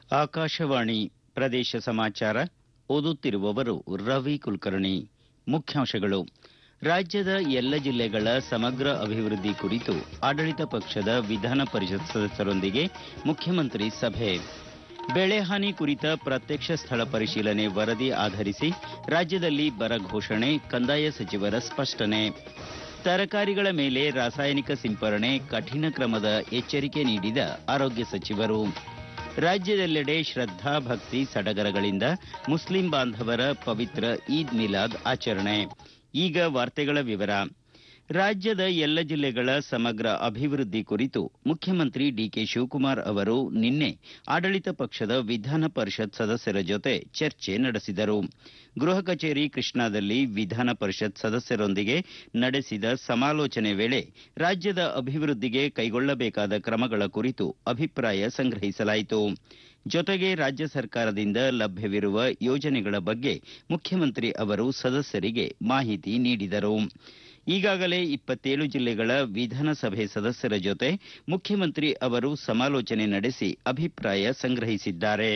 ಆಕಾಶವಾಣಿ ಪ್ರದೇಶ ಸಮಾಚಾರ ಓದುತ್ತಿರುವವರು ರವಿ ಕುಲಕರ್ಣಿ ಮುಖ್ಯಾಂಶಗಳು ರಾಜ್ಯದ ಎಲ್ಲ ಜಿಲ್ಲೆಗಳ ಸಮಗ್ರ ಅಭಿವೃದ್ಧಿ ಕುರಿತು ಆಡಳಿತ ಪಕ್ಷದ ವಿಧಾನ ಪರಿಷತ್ ಸದಸ್ಯರೊಂದಿಗೆ ಮುಖ್ಯಮಂತ್ರಿ ಸಭೆ ಬೆಳೆಹಾನಿ ಕುರಿತ ಪ್ರತ್ಯಕ್ಷ ಸ್ಥಳ ಪರಿಶೀಲನೆ ವರದಿ ಆಧರಿಸಿ ರಾಜ್ಯದಲ್ಲಿ ಬರ ಘೋಷಣೆ ಕಂದಾಯ ಸಚಿವರ ಸ್ಪಷ್ಟನೆ ತರಕಾರಿಗಳ ಮೇಲೆ ರಾಸಾಯನಿಕ ಸಿಂಪರಣೆ ಕಠಿಣ ಕ್ರಮದ ಎಚ್ಚರಿಕೆ ನೀಡಿದ ಆರೋಗ್ಯ ಸಚಿವರು ರಾಜ್ಯದೆಲ್ಲೆಡೆ ಶ್ರದ್ಧಾ ಭಕ್ತಿ ಸಡಗರಗಳಿಂದ ಮುಸ್ಲಿಂ ಬಾಂಧವರ ಪವಿತ್ರ ಈದ್ ಮಿಲಾದ್ ಆಚರಣೆ ಈಗ ವಾರ್ತೆಗಳ ವಿವರ ರಾಜ್ಯದ ಎಲ್ಲ ಜಿಲ್ಲೆಗಳ ಸಮಗ್ರ ಅಭಿವೃದ್ಧಿ ಕುರಿತು ಮುಖ್ಯಮಂತ್ರಿ ಡಿಕೆ ಶಿವಕುಮಾರ್ ಅವರು ನಿನ್ನೆ ಆಡಳಿತ ಪಕ್ಷದ ವಿಧಾನ ಪರಿಷತ್ ಸದಸ್ಯರ ಜೊತೆ ಚರ್ಚೆ ನಡೆಸಿದರು ಗೃಹ ಕಚೇರಿ ಕೃಷ್ಣಾದಲ್ಲಿ ವಿಧಾನ ಪರಿಷತ್ ಸದಸ್ಯರೊಂದಿಗೆ ನಡೆಸಿದ ಸಮಾಲೋಚನೆ ವೇಳೆ ರಾಜ್ಯದ ಅಭಿವೃದ್ಧಿಗೆ ಕೈಗೊಳ್ಳಬೇಕಾದ ಕ್ರಮಗಳ ಕುರಿತು ಅಭಿಪ್ರಾಯ ಸಂಗ್ರಹಿಸಲಾಯಿತು ಜೊತೆಗೆ ರಾಜ್ಯ ಸರ್ಕಾರದಿಂದ ಲಭ್ಯವಿರುವ ಯೋಜನೆಗಳ ಬಗ್ಗೆ ಮುಖ್ಯಮಂತ್ರಿ ಅವರು ಸದಸ್ಯರಿಗೆ ಮಾಹಿತಿ ನೀಡಿದರು ಈಗಾಗಲೇ ಇಪ್ಪತ್ತೇಳು ಜಿಲ್ಲೆಗಳ ವಿಧಾನಸಭೆ ಸದಸ್ಯರ ಜೊತೆ ಮುಖ್ಯಮಂತ್ರಿ ಅವರು ಸಮಾಲೋಚನೆ ನಡೆಸಿ ಅಭಿಪ್ರಾಯ ಸಂಗ್ರಹಿಸಿದ್ದಾರೆ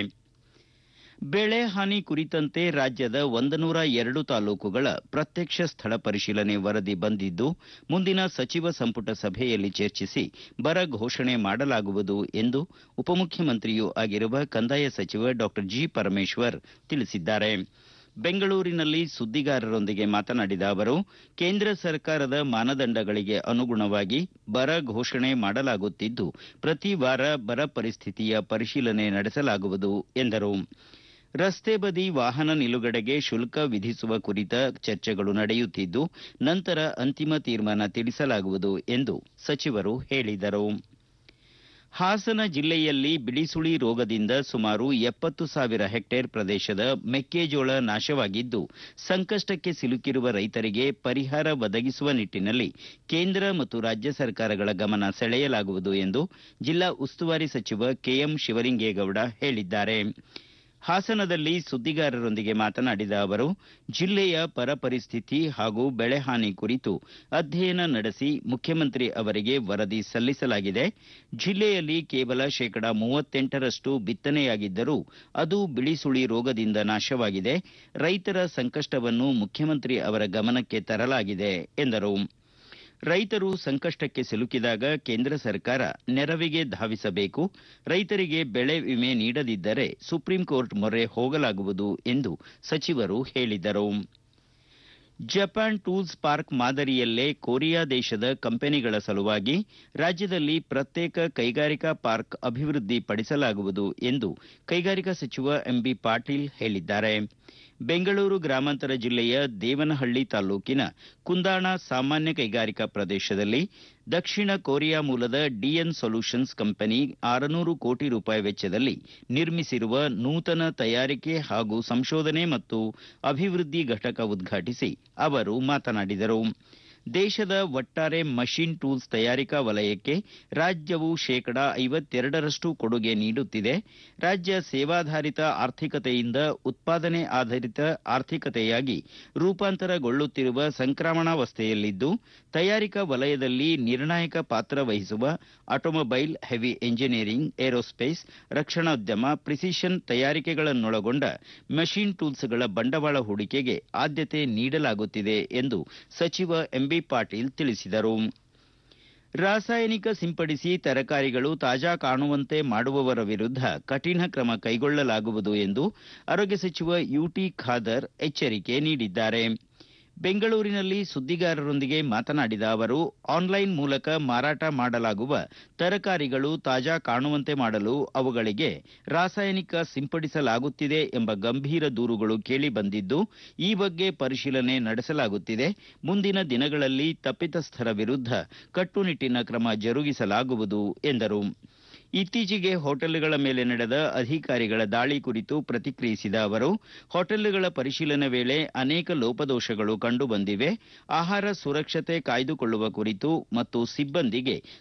ಬೆಳೆ ಹಾನಿ ಕುರಿತಂತೆ ರಾಜ್ಯದ ಒಂದನೂರ ಎರಡು ತಾಲೂಕುಗಳ ಪ್ರತ್ಯಕ್ಷ ಸ್ಥಳ ಪರಿಶೀಲನೆ ವರದಿ ಬಂದಿದ್ದು ಮುಂದಿನ ಸಚಿವ ಸಂಪುಟ ಸಭೆಯಲ್ಲಿ ಚರ್ಚಿಸಿ ಬರ ಘೋಷಣೆ ಮಾಡಲಾಗುವುದು ಎಂದು ಉಪಮುಖ್ಯಮಂತ್ರಿಯೂ ಆಗಿರುವ ಕಂದಾಯ ಸಚಿವ ಡಾ ಜಿ ಪರಮೇಶ್ವರ್ ತಿಳಿಸಿದ್ದಾರೆ ಬೆಂಗಳೂರಿನಲ್ಲಿ ಸುದ್ದಿಗಾರರೊಂದಿಗೆ ಮಾತನಾಡಿದ ಅವರು ಕೇಂದ್ರ ಸರ್ಕಾರದ ಮಾನದಂಡಗಳಿಗೆ ಅನುಗುಣವಾಗಿ ಬರ ಘೋಷಣೆ ಮಾಡಲಾಗುತ್ತಿದ್ದು ಪ್ರತಿ ವಾರ ಬರ ಪರಿಸ್ಥಿತಿಯ ಪರಿಶೀಲನೆ ನಡೆಸಲಾಗುವುದು ಎಂದರು ರಸ್ತೆ ಬದಿ ವಾಹನ ನಿಲುಗಡೆಗೆ ಶುಲ್ಕ ವಿಧಿಸುವ ಕುರಿತ ಚರ್ಚೆಗಳು ನಡೆಯುತ್ತಿದ್ದು ನಂತರ ಅಂತಿಮ ತೀರ್ಮಾನ ತಿಳಿಸಲಾಗುವುದು ಎಂದು ಸಚಿವರು ಹೇಳಿದರು ಹಾಸನ ಜಿಲ್ಲೆಯಲ್ಲಿ ಬಿಳಿಸುಳಿ ರೋಗದಿಂದ ಸುಮಾರು ಎಪ್ಪತ್ತು ಸಾವಿರ ಹೆಕ್ಟೇರ್ ಪ್ರದೇಶದ ಮೆಕ್ಕೆಜೋಳ ನಾಶವಾಗಿದ್ದು ಸಂಕಷ್ಟಕ್ಕೆ ಸಿಲುಕಿರುವ ರೈತರಿಗೆ ಪರಿಹಾರ ಒದಗಿಸುವ ನಿಟ್ಟಿನಲ್ಲಿ ಕೇಂದ್ರ ಮತ್ತು ರಾಜ್ಯ ಸರ್ಕಾರಗಳ ಗಮನ ಸೆಳೆಯಲಾಗುವುದು ಎಂದು ಜಿಲ್ಲಾ ಉಸ್ತುವಾರಿ ಸಚಿವ ಕೆಎಂ ಶಿವಲಿಂಗೇಗೌಡ ಹೇಳಿದ್ದಾರೆ ಹಾಸನದಲ್ಲಿ ಸುದ್ದಿಗಾರರೊಂದಿಗೆ ಮಾತನಾಡಿದ ಅವರು ಜಿಲ್ಲೆಯ ಬರ ಪರಿಸ್ಥಿತಿ ಹಾಗೂ ಬೆಳೆಹಾನಿ ಕುರಿತು ಅಧ್ಯಯನ ನಡೆಸಿ ಮುಖ್ಯಮಂತ್ರಿ ಅವರಿಗೆ ವರದಿ ಸಲ್ಲಿಸಲಾಗಿದೆ ಜಿಲ್ಲೆಯಲ್ಲಿ ಕೇವಲ ಶೇಕಡಾ ಮೂವತ್ತೆಂಟರಷ್ಟು ಬಿತ್ತನೆಯಾಗಿದ್ದರೂ ಅದು ಬಿಳಿಸುಳಿ ರೋಗದಿಂದ ನಾಶವಾಗಿದೆ ರೈತರ ಸಂಕಷ್ಟವನ್ನು ಮುಖ್ಯಮಂತ್ರಿ ಅವರ ಗಮನಕ್ಕೆ ತರಲಾಗಿದೆ ಎಂದರು ರೈತರು ಸಂಕಷ್ಟಕ್ಕೆ ಸಿಲುಕಿದಾಗ ಕೇಂದ್ರ ಸರ್ಕಾರ ನೆರವಿಗೆ ಧಾವಿಸಬೇಕು ರೈತರಿಗೆ ಬೆಳೆ ವಿಮೆ ನೀಡದಿದ್ದರೆ ಸುಪ್ರೀಂ ಕೋರ್ಟ್ ಮೊರೆ ಹೋಗಲಾಗುವುದು ಎಂದು ಸಚಿವರು ಹೇಳಿದರು ಜಪಾನ್ ಟೂಲ್ಸ್ ಪಾರ್ಕ್ ಮಾದರಿಯಲ್ಲೇ ಕೊರಿಯಾ ದೇಶದ ಕಂಪನಿಗಳ ಸಲುವಾಗಿ ರಾಜ್ಯದಲ್ಲಿ ಪ್ರತ್ಯೇಕ ಕೈಗಾರಿಕಾ ಪಾರ್ಕ್ ಅಭಿವೃದ್ಧಿ ಪಡಿಸಲಾಗುವುದು ಎಂದು ಕೈಗಾರಿಕಾ ಸಚಿವ ಎಂಬಿ ಪಾಟೀಲ್ ಹೇಳಿದ್ದಾರೆ ಬೆಂಗಳೂರು ಗ್ರಾಮಾಂತರ ಜಿಲ್ಲೆಯ ದೇವನಹಳ್ಳಿ ತಾಲೂಕಿನ ಕುಂದಾಣ ಸಾಮಾನ್ಯ ಕೈಗಾರಿಕಾ ಪ್ರದೇಶದಲ್ಲಿ ದಕ್ಷಿಣ ಕೊರಿಯಾ ಮೂಲದ ಡಿಎನ್ ಸೊಲ್ಯೂಷನ್ಸ್ ಕಂಪನಿ ಆರುನೂರು ಕೋಟಿ ರೂಪಾಯಿ ವೆಚ್ಚದಲ್ಲಿ ನಿರ್ಮಿಸಿರುವ ನೂತನ ತಯಾರಿಕೆ ಹಾಗೂ ಸಂಶೋಧನೆ ಮತ್ತು ಅಭಿವೃದ್ಧಿ ಘಟಕ ಉದ್ಘಾಟಿಸಿ ಅವರು ಮಾತನಾಡಿದರು ದೇಶದ ಒಟ್ಟಾರೆ ಮಷಿನ್ ಟೂಲ್ಸ್ ತಯಾರಿಕಾ ವಲಯಕ್ಕೆ ರಾಜ್ಯವು ಶೇಕಡಾ ಐವತ್ತೆರಡರಷ್ಟು ಕೊಡುಗೆ ನೀಡುತ್ತಿದೆ ರಾಜ್ಯ ಸೇವಾಧಾರಿತ ಆರ್ಥಿಕತೆಯಿಂದ ಉತ್ಪಾದನೆ ಆಧಾರಿತ ಆರ್ಥಿಕತೆಯಾಗಿ ರೂಪಾಂತರಗೊಳ್ಳುತ್ತಿರುವ ಸಂಕ್ರಮಣಾವಸ್ಥೆಯಲ್ಲಿದ್ದು ತಯಾರಿಕಾ ವಲಯದಲ್ಲಿ ನಿರ್ಣಾಯಕ ಪಾತ್ರ ವಹಿಸುವ ಆಟೋಮೊಬೈಲ್ ಹೆವಿ ಎಂಜಿನಿಯರಿಂಗ್ ಏರೋಸ್ಪೇಸ್ ರಕ್ಷಣೋದ್ಯಮ ಪ್ರಿಸಿಷನ್ ತಯಾರಿಕೆಗಳನ್ನೊಳಗೊಂಡ ಮೆಷಿನ್ ಟೂಲ್ಸ್ಗಳ ಬಂಡವಾಳ ಹೂಡಿಕೆಗೆ ಆದ್ಯತೆ ನೀಡಲಾಗುತ್ತಿದೆ ಎಂದು ಸಚಿವ ಎಂಬಿ ಪಾಟೀಲ್ ತಿಳಿಸಿದರು ರಾಸಾಯನಿಕ ಸಿಂಪಡಿಸಿ ತರಕಾರಿಗಳು ತಾಜಾ ಕಾಣುವಂತೆ ಮಾಡುವವರ ವಿರುದ್ಧ ಕಠಿಣ ಕ್ರಮ ಕೈಗೊಳ್ಳಲಾಗುವುದು ಎಂದು ಆರೋಗ್ಯ ಸಚಿವ ಯುಟಿ ಖಾದರ್ ಎಚ್ಚರಿಕೆ ನೀಡಿದ್ದಾರೆ ಬೆಂಗಳೂರಿನಲ್ಲಿ ಸುದ್ದಿಗಾರರೊಂದಿಗೆ ಮಾತನಾಡಿದ ಅವರು ಆನ್ಲೈನ್ ಮೂಲಕ ಮಾರಾಟ ಮಾಡಲಾಗುವ ತರಕಾರಿಗಳು ತಾಜಾ ಕಾಣುವಂತೆ ಮಾಡಲು ಅವುಗಳಿಗೆ ರಾಸಾಯನಿಕ ಸಿಂಪಡಿಸಲಾಗುತ್ತಿದೆ ಎಂಬ ಗಂಭೀರ ದೂರುಗಳು ಕೇಳಿಬಂದಿದ್ದು ಈ ಬಗ್ಗೆ ಪರಿಶೀಲನೆ ನಡೆಸಲಾಗುತ್ತಿದೆ ಮುಂದಿನ ದಿನಗಳಲ್ಲಿ ತಪ್ಪಿತಸ್ಥರ ವಿರುದ್ಧ ಕಟ್ಟುನಿಟ್ಟಿನ ಕ್ರಮ ಜರುಗಿಸಲಾಗುವುದು ಎಂದರು ಇತ್ತೀಚೆಗೆ ಹೋಟೆಲ್ಗಳ ಮೇಲೆ ನಡೆದ ಅಧಿಕಾರಿಗಳ ದಾಳಿ ಕುರಿತು ಪ್ರತಿಕ್ರಿಯಿಸಿದ ಅವರು ಹೋಟೆಲ್ಗಳ ಪರಿಶೀಲನೆ ವೇಳೆ ಅನೇಕ ಲೋಪದೋಷಗಳು ಕಂಡುಬಂದಿವೆ ಆಹಾರ ಸುರಕ್ಷತೆ ಕಾಯ್ದುಕೊಳ್ಳುವ ಕುರಿತು ಮತ್ತು ಸಿಬ್ಬಂದಿಗೆ